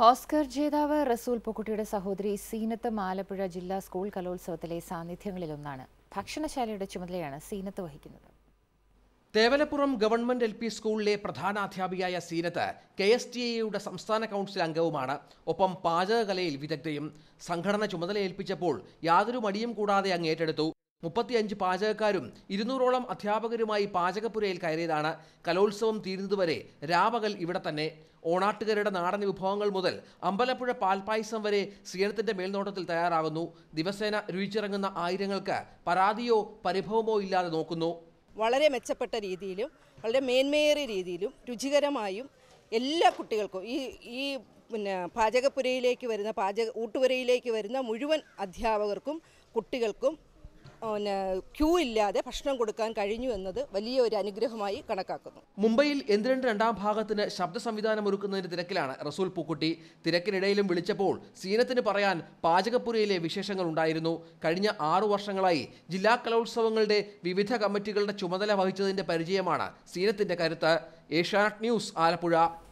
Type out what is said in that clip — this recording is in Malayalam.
ഓസ്കർ ജേതാവ് റസൂൽ പൊക്കുട്ടിയുടെ സഹോദരി സീനത്ത് ആലപ്പുഴ ജില്ലാ സ്കൂൾ കലോത്സവത്തിലെ സാന്നിധ്യങ്ങളിലൊന്നാണ് ഭക്ഷണശാലയുടെ ചുമതലയാണ് സീനത്ത് വഹിക്കുന്നത് തേവലപ്പുറം ഗവൺമെന്റ് എൽ പി സ്കൂളിലെ പ്രധാനാധ്യാപികയായ സീനത്ത് കെ എസ് ടി എയുടെ സംസ്ഥാന കൗൺസിൽ അംഗവുമാണ് ഒപ്പം പാചകകലയിൽ വിദഗ്ധയും സംഘടന ചുമതല ഏൽപ്പിച്ചപ്പോൾ യാതൊരു മടിയും കൂടാതെ അങ്ങ് ഏറ്റെടുത്തു മുപ്പത്തിയഞ്ച് പാചകക്കാരും ഇരുന്നൂറോളം അധ്യാപകരുമായി പാചകപ്പുരയിൽ കയറിയതാണ് കലോത്സവം തീരുന്നതുവരെ രാപകൽ ഇവിടെ തന്നെ ഓണാട്ടുകരുടെ നാടൻ വിഭവങ്ങൾ മുതൽ അമ്പലപ്പുഴ പാൽപ്പായസം വരെ സീനത്തിന്റെ മേൽനോട്ടത്തിൽ തയ്യാറാകുന്നു ദിവസേന രുചിച്ചിറങ്ങുന്ന ആയിരങ്ങൾക്ക് പരാതിയോ പരിഭവമോ ഇല്ലാതെ നോക്കുന്നു വളരെ മെച്ചപ്പെട്ട രീതിയിലും വളരെ മേന്മയേറിയ രീതിയിലും രുചികരമായും എല്ലാ കുട്ടികൾക്കും ഈ ഈ പിന്നെ പാചകപ്പുരയിലേക്ക് വരുന്ന പാചക ഊട്ടുപുരയിലേക്ക് വരുന്ന മുഴുവൻ അധ്യാപകർക്കും കുട്ടികൾക്കും പിന്നെ ക്യൂ ഇല്ലാതെ ഭക്ഷണം കൊടുക്കാൻ കഴിഞ്ഞു എന്നത് വലിയ ഒരു അനുഗ്രഹമായി കണക്കാക്കുന്നു മുംബൈയിൽ എന്തിരണ്ട് രണ്ടാം ഭാഗത്തിന് ശബ്ദ സംവിധാനം ഒരുക്കുന്നതിന്റെ തിരക്കിലാണ് റസൂൽ പൂക്കുട്ടി തിരക്കിനിടയിലും വിളിച്ചപ്പോൾ സീനത്തിന് പറയാൻ പാചകപ്പുരയിലെ വിശേഷങ്ങൾ ഉണ്ടായിരുന്നു കഴിഞ്ഞ ആറു വർഷങ്ങളായി ജില്ലാ കലോത്സവങ്ങളുടെ വിവിധ കമ്മിറ്റികളുടെ ചുമതല വഹിച്ചതിന്റെ പരിചയമാണ് സീനത്തിന്റെ കരുത്ത് ഏഷ്യാനെറ്റ് ന്യൂസ് ആലപ്പുഴ